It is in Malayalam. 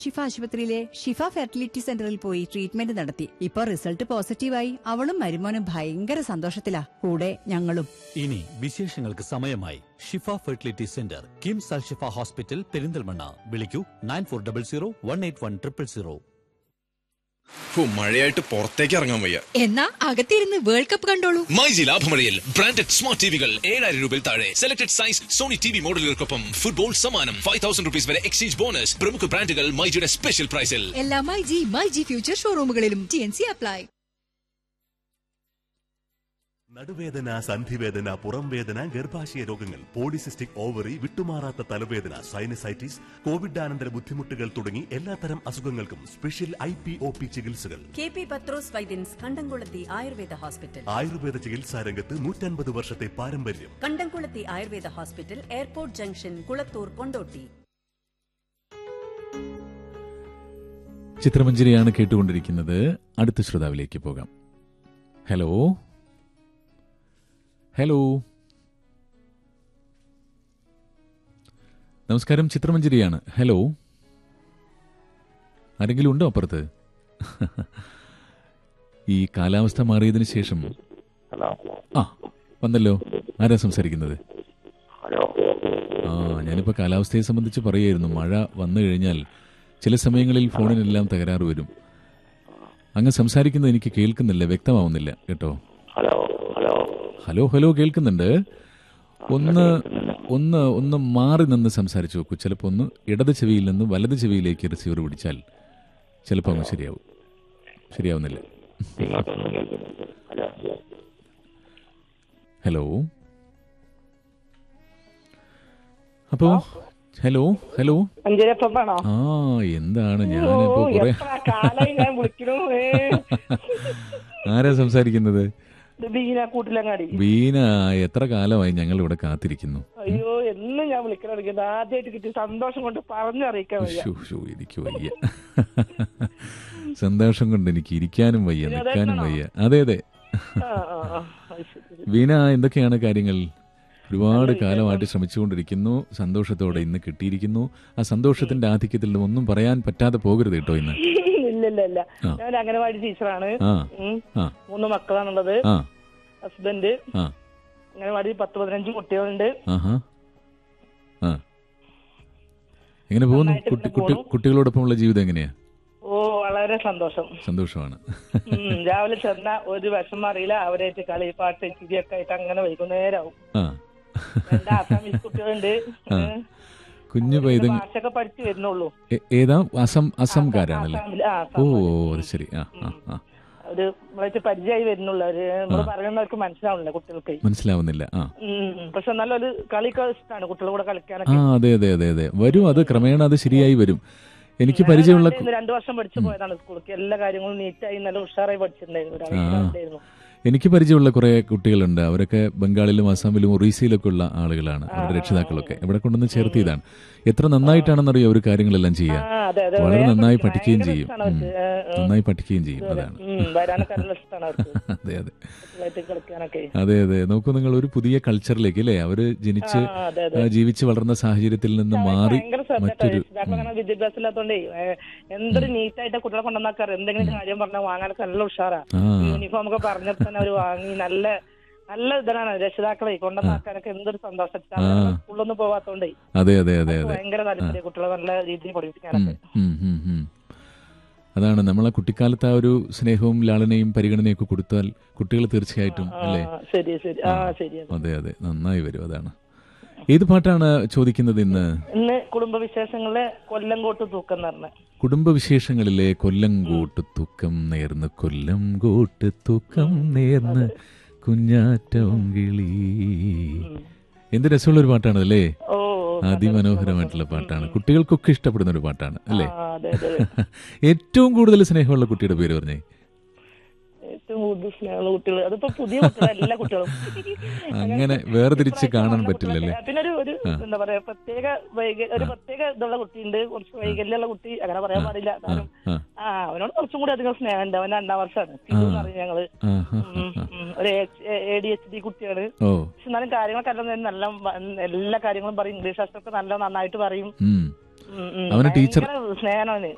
ഷിഫ ആശുപത്രിയിലെ ഷിഫ ഫെർട്ടിലിറ്റി സെന്ററിൽ പോയി ട്രീറ്റ്മെന്റ് നടത്തി ഇപ്പൊ റിസൾട്ട് പോസിറ്റീവായി അവളും മരുമോനും ഭയങ്കര സന്തോഷത്തിലാ കൂടെ ഞങ്ങളും ഇനി വിശേഷങ്ങൾക്ക് സമയമായി Shifa fertility centre KIMS Al Shifa hospital Perinthalmanna വിളിക്കൂ nine four double zero one eight one triple zero ഫു, മഴയായിട്ട് പുറത്തേക്ക് ഇറങ്ങാൻ വയ്യ എന്നാ അകത്തിരുന്ന് വേൾഡ് കപ്പ് കണ്ടോളൂ മൈജി ലാഭമഴയിൽ ബ്രാൻഡഡ് സ്മാർട്ട് ടിവികൾ ഏഴായിരം രൂപയിൽ താഴെ selected size Sony T V മോഡലുകൾക്കൊപ്പം ഫുട്ബോൾ സമ്മാനം ഫൈവ് തൗസൻഡ് റുപ്പീസ് വരെ എക്സ്ചേഞ്ച് ബോണസ് പ്രമുഖ ബ്രാൻഡുകൾ മൈജിയുടെ സ്പെഷ്യൽ പ്രൈസിൽ എല്ലാ മൈ ജി മൈ ജി ഫ്യൂച്ചർ ഷോറൂമുകളിലും ടി എൻ സി അപ്ലൈ നടുവേദന സന്ധിവേദന പുറം വേദന ഗർഭാശയ രോഗങ്ങൾ പോളിസിസ്റ്റിക് ഓവറി വിട്ടുമാറാത്ത തലവേദന സൈനസൈറ്റിസ് കോവിഡാനന്തര ബുദ്ധിമുട്ടുകൾ തുടങ്ങി എല്ലാത്തരം അസുഖങ്ങൾക്കും special I P O P ചികിത്സകൾ K P Pathros Vaidyans Kandamkulathy Ayurveda hospital Ayurveda ചികിത്സാ രംഗത്ത് നൂറ്റൻപത് വർഷത്തെ പാരമ്പര്യം Kandamkulathy Ayurveda hospital airport junction Kulathur Kondotty ചിത്രമഞ്ജരിയാണ് കേട്ടുകൊണ്ടിരിക്കുന്നത് അടുത്ത ശ്രോതാവിലേക്ക് പോകാം ഹലോ ഹലോ നമസ്കാരം ചിത്രമഞ്ജരിയാണ് ഹലോ ആരെങ്കിലും ഉണ്ടോ അപ്പുറത്ത് ഈ കാലാവസ്ഥ മാറിയതിനു ശേഷം ആ വന്നല്ലോ ആരാ സംസാരിക്കുന്നത് ആ ഞാനിപ്പോ കാലാവസ്ഥയെ സംബന്ധിച്ച് പറയായിരുന്നു മഴ വന്നു കഴിഞ്ഞാൽ ചില സമയങ്ങളിൽ ഫോണിനെല്ലാം തകരാറ് വരും അങ്ങ് സംസാരിക്കുന്നത് എനിക്ക് കേൾക്കുന്നില്ല വ്യക്തമാവുന്നില്ല കേട്ടോ ഹലോ ഹലോ കേൾക്കുന്നുണ്ട് ഒന്ന് ഒന്ന് ഒന്ന് മാറി നിന്ന് സംസാരിച്ചു നോക്കൂ ചിലപ്പോൾ ഒന്ന് ഇടത് ചെവിയിൽ നിന്ന് വലത് ചെവിയിലേക്ക് റിസീവർ പിടിച്ചാൽ ചിലപ്പോൾ അങ്ങ് ശരിയാവും ശരിയാവുന്നില്ല ഹലോ അപ്പോ ഹലോ ഹലോ അഞ്ചരപ്പാണോ ആ എന്താണ് ഞാനിപ്പോ കുറെ എത്ര കാലായി ഞാൻ വിളിക്കണു ഏ. ആരാ സംസാരിക്കുന്നത് ഇത് ബീന കൂട്ടിലങ്ങാടി വീണ എത്ര കാലമായി ഞങ്ങൾ ഇവിടെ കാത്തിരിക്കുന്നു അയ്യോ എന്നും ഞാൻ വിളിക്കണം വിളിക്കുന്നത് ആദ്യമായിട്ട് കിട്ടിയ സന്തോഷം കൊണ്ട് പറഞ്ഞറിയിക്കാൻ വയ്യ ശ്ശോ, ശ്ശോ, എനിക്ക് വയ്യ സന്തോഷം കൊണ്ട് എനിക്ക് ഇരിക്കാനും വയ്യ ഇനി നിൽക്കാനും അതാണോ? വയ്യ അതെ അതെ ആ, ആ, ആ. അത് ശരി. വീണ എന്തൊക്കെയാണ് കാര്യങ്ങൾ ഒരുപാട് കാലമായിട്ട് ശ്രമിച്ചുകൊണ്ടിരിക്കുന്നു സന്തോഷത്തോടെ ഇന്ന് കിട്ടിയിരിക്കുന്നു ആ സന്തോഷത്തിന്റെ ആധിക്യത്തിൽ നിന്ന് ഒന്നും പറയാൻ പറ്റാതെ പോകരുത് കേട്ടോ ഇന്ന് ഇല്ല ഇല്ല ഇല്ല ആ. ഞാൻ ഒരു അംഗനവാടി ടീച്ചറാണ് ആ ഉം. ആ മൂന്ന് മക്കളാണുള്ളത് ആ ഹസ്ബൻഡ് ആ അംഗനവാടി പത്ത് പതിനഞ്ച് കുട്ടികളുണ്ട് ആഹാ ആ എങ്ങനെ പോകുന്നു നന്നായിട്ട് കുട്ടി ഇങ്ങനെ കുട്ടി പോണു. കുട്ടികളോടൊപ്പമുള്ള ജീവിതം എങ്ങനെയാ ഓ വളരെ സന്തോഷം സന്തോഷമാണ് ഉം. രാവിലെ ചെന്ന ഒരു വിഷമം അറിയില്ല അവരായിട്ട് കളി പാട്ട് ചിരിയൊക്കെ ആയിട്ട് അങ്ങനെ വൈകുന്നേരമാവും ആ രണ്ട് ആസാമീസ് കുട്ടികളുണ്ട് ആ. ഏ. കുഞ്ഞു അവര് പൈതങ്ങൾ ഭാഷയൊക്കെ പഠിച്ചു വരുന്നുള്ളൂ എ- ഏതാ അസം അസംകാരാണല്ലേ ആസാമില്, ആ, ഓ ആസാം. അത് ശരി ആ ആ ആ അവര് നമ്മളായിട്ട് പരിചയമായി വരുന്നുള്ളൂ അവര് നമ്മൾ പറയുന്നവർക്ക് മനസ്സിലാവില്ല കുട്ടികൾക്ക് മനസ്സിലാവുന്നില്ല ആ ഉം. പക്ഷെ നല്ലൊരു കളിയൊക്കെ ഇഷ്ടമാണ് കുട്ടികളുടെ കൂടെ ആ കളിക്കാനൊക്കെ അതെ അതെ അതെ അതെ വരും അത് ക്രമേണ അത് ശരിയായി വരും എനിക്ക് പരിചയമുള്ള ഞാൻ ഇന്ന് രണ്ടു വർഷം പഠിച്ചു പോയതാണ് സ്കൂളിലേക്ക് എല്ലാ കാര്യങ്ങളും നീറ്റായി നല്ല ഉഷാറായി പഠിച്ചിട്ടുണ്ടായിരുന്നു ഒരു ആ. അവസ്ഥ എനിക്ക് പരിചയമുള്ള കുറെ കുട്ടികളുണ്ട് അവരൊക്കെ ബംഗാളിലും അസാമിലും ഒറീസയിലൊക്കെ ഉള്ള ആളുകളാണ് അവരുടെ രക്ഷതാക്കളൊക്കെ ഇവിടെ കൊണ്ടുവന്ന് ചേർത്തിയതാണ് എത്ര നന്നായിട്ടാണെന്നറിയോ അവർ കാര്യങ്ങളെല്ലാം ചെയ്യുക അതെ അതെ വളരെ വേഗം നന്നായി പഠിക്കും. പഠിക്കുകയും ഭയങ്കര ചെയ്യും ഇഷ്ടാണ് ഉം. അവർക്ക്. ഏ, ഏ. നന്നായി പഠിക്കുകയും ചെയ്യും അതാണ് ഉം, വരാനൊക്കെ നല്ല ഇഷ്ടമാണ് അവർക്ക് അതെ അതെ കുട്ടികളായിട്ട് കളിക്കാനൊക്കെ അതെ അതെ നോക്കൂ നിങ്ങൾ ഒരു പുതിയ കൾച്ചറിലേക്ക് അല്ലേ അവര് ജനിച്ച് ആ, അതെ, അതെ. ആ, ജീവിച്ച് വളർന്ന സാഹചര്യത്തിൽ നിന്ന് മാറി ഭയങ്കര ശ്രദ്ധ മറ്റൊരു രക്ഷിതാക്കൾ അങ്ങനെ വിദ്യാഭ്യാസം ഇല്ലാത്തോണ്ടേ ഏ, എന്തൊരു നീറ്റായിട്ട് കുട്ടികളെ കൊണ്ടുവന്നാക്കാറ് എന്തെങ്കിലും കാര്യം പറഞ്ഞാൽ വാങ്ങാനൊക്കെ നല്ല ഉഷാറാ ആ യൂണിഫോം ഒക്കെ പറഞ്ഞപ്പോൾ തന്നെ അവര് വാങ്ങി നല്ല നല്ല ഇതാണ് രക്ഷിതാക്കളെ കൊണ്ടുവന്നാക്കാനൊക്കെ എന്തൊരു സന്തോഷം സ്കൂളിലൊന്നും പോവാത്തോണ്ടേ അതെ അതെ അതെ അതെ ഭയങ്കര താല്പര്യം കുട്ടികളെ നല്ല രീതിയിൽ പഠിപ്പിക്കാനൊക്കെ ഉം, ഉം, ഉം. അതാണ് നമ്മളെ കുട്ടിക്കാലത്ത് ആ ഒരു സ്നേഹവും ലാളനയും പരിഗണനയും ഒക്കെ കൊടുത്താൽ കുട്ടികൾ തീർച്ചയായിട്ടും ആ, അല്ലേ ശരി ശരി ആ ശരി അതെ. അതെ അതെ നന്നായി വരും അതാണ് ഏത് പാട്ടാണ് ചോദിക്കുന്നത് ഇന്ന് ഇന്ന് കുടുംബവിശേഷങ്ങളിലെ കൊല്ലംകോട്ട് തൂക്കം എന്ന് പറഞ്ഞ കുടുംബവിശേഷങ്ങളിലെ കൊല്ലംകോട്ട് തൂക്കം നേർന്ന് കൊല്ലംകോട്ട് തൂക്കം നേർന്ന് കുഞ്ഞാറ്റവും കിളി എന്ത് രസമുള്ള ഒരു പാട്ടാണ് അല്ലേ ഓ അതിമനോഹരമായിട്ടുള്ള പാട്ടാണ് കുട്ടികൾക്കൊക്കെ ഇഷ്ടപ്പെടുന്ന ഒരു പാട്ടാണ് അല്ലേ ആ, അതെ അതെ ഏറ്റവും കൂടുതൽ സ്നേഹമുള്ള കുട്ടിയുടെ പേര് പറഞ്ഞേ ഏറ്റവും കൂടുതൽ സ്നേഹമുള്ള കുട്ടികൾ അതിപ്പോ പുതിയ കുട്ടികൾ എല്ലാ കുട്ടികളും അങ്ങനെ വേർതിരിച്ച് കാണാൻ പറ്റില്ലല്ലേ പിന്നെ ഒരു ഒരു എന്താ പറയാ പ്രത്യേക വൈക ഒരു പ്രത്യേക ഇതുള്ള കുട്ടിയുണ്ട് കുറച്ച് വൈകല്യമുള്ള കുട്ടി അങ്ങനെ പറയാൻ പാടില്ല ആ, കാരണം ആ, ആ അവനോട് കുറച്ചും കൂടി അധികം സ്നേഹമുണ്ട് അവൻ രണ്ടാം വർഷമാണ് സിധു എന്ന് പറയും ഞങ്ങള് ആ, ആ, ഉം, ആ. ഉം. ഒരു എ ഡി എച്ച് ഡി കുട്ടിയാണ് ഓ പക്ഷെ എന്നാലും കാര്യങ്ങളൊക്കെ എല്ലാം നല്ല വ- എല്ലാ കാര്യങ്ങളും പറയും ഇംഗ്ലീഷ് ശാസ്ത്രമൊക്കെ നല്ല നന്നായിട്ട് പറയും ഉം ഉം, ഉം. അവന് ടീച്ചർ- ഭയങ്കര സ്നേഹമാണ് അവന്